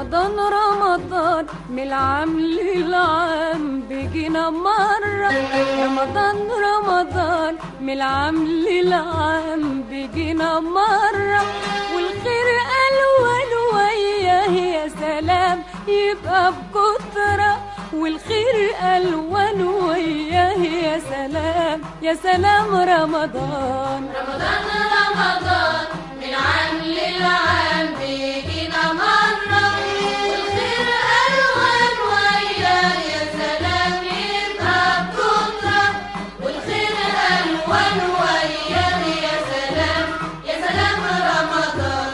رمضان رمضان من العام للعام بيجينا مرة رمضان رمضان من العام للعام بيجينا مرة والخير ألوان وياه يا سلام يبقى بكترة والخير ألوان وياه يا سلام يا سلام رمضان رمضان رمضان من عام للعام بيجينا مرة والخير ألوان وياه يا سلام يبقى بكترة والخير ألوان وياه يا سلام يا سلام رمضان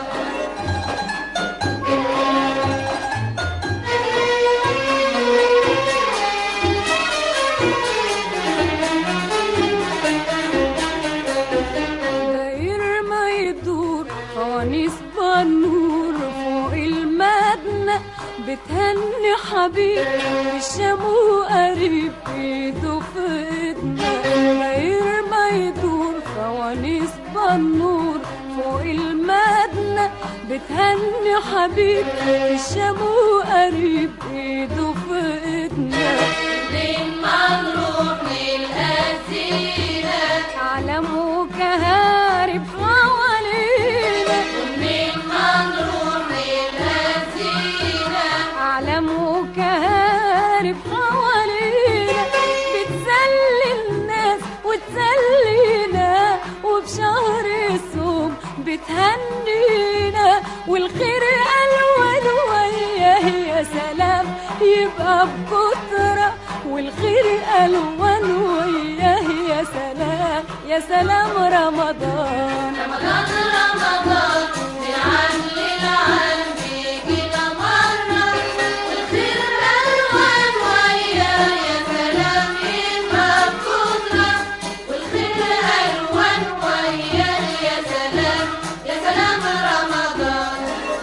داير ما يدور فوانيس بنور فوق المدنة بتهني حبيب الشام وقريب ايده في ايدنا داير ما يدور فوانيس بنور فوق المدنة بتهني حبيب الشام وقريب ايده في ايدنا منين ما نروح نلقى زينة علم وكهارب حوالينا منين ما نروح نلقى زينة علم وكهارب حوالينا بتسلي الناس وتسلينا وبشهر الصوم بتهنينا والخير ألوان وياه يا سلام يبقى بكترة والخير ألوان وياه يا سلام يا سلام رمضان رمضان رمضان من عام للعام بيجينا مرة والخير ألوان وياه يا سلام يبقى بكترة والخير ألوان وياه يا سلام يا سلام رمضان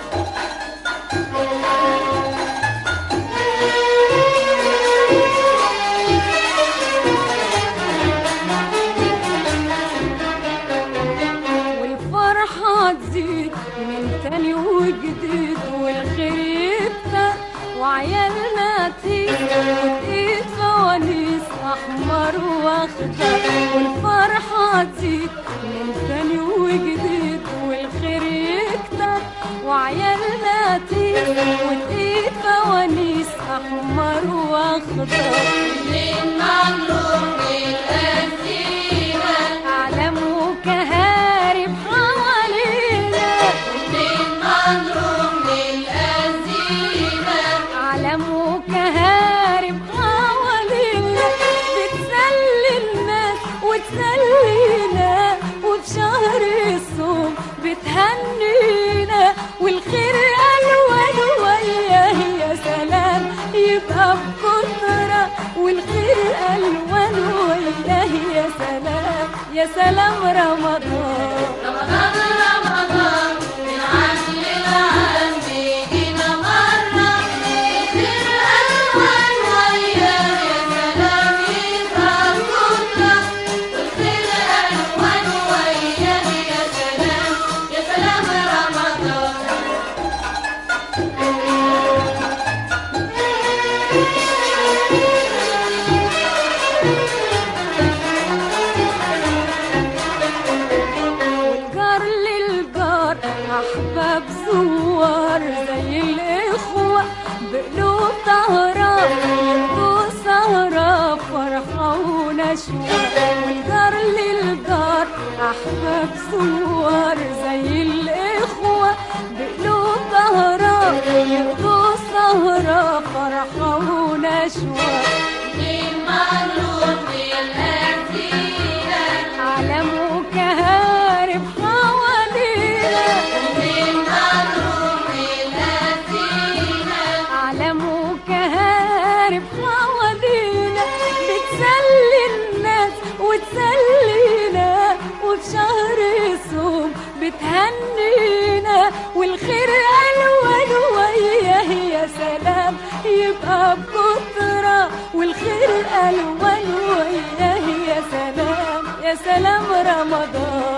والفرحة تزيد من تاني وجديد والخير يكتر وعيالنا تيجي وتقيد فوانيس أحمر وأخضر والفرحة تزيد من تاني وجديد والخير يكتر وعيالنا تيجي وتقيد فوانيس أحمر وأخضر منين ما نروح نلقى زينة أعلام وكهارب حوالينا منين ما نروح نلقى زينة علم وكهارب حوالينا بتسلي الناس وتسلينا وبشهر الصوم بتهنينا والخير ألوان وياه يا سلام يبقى بكترة والخير ألوان وياه يا سلام يا سلام رمضان رمضان رمضان من عام للعام بيجينا مرة الخير ألوان وياه يا سلام يبقى بكترة والخير ألوان وياه يا سلام يا سلام رمضان والجار للجار أحباب زوار زي الإخوة بقلوب طهرة يبقوا سهرة فرحة ونشوة والجار للجار أحباب زوار زي الإخوة بقلوب طهرة يبقوا سهرة فرحة ونشوة منين ما نروح نلقى زينة علم وكهارب حوالينا منين ما نروح نلقى زينة علم وكهارب حوالينا بتسلي الناس وتسلينا وبشهر الصوم بتهنينا والخير ألوان وياه يا سلام يبقى بكترة والخير ألوان وياه يا سلام يا سلام رمضان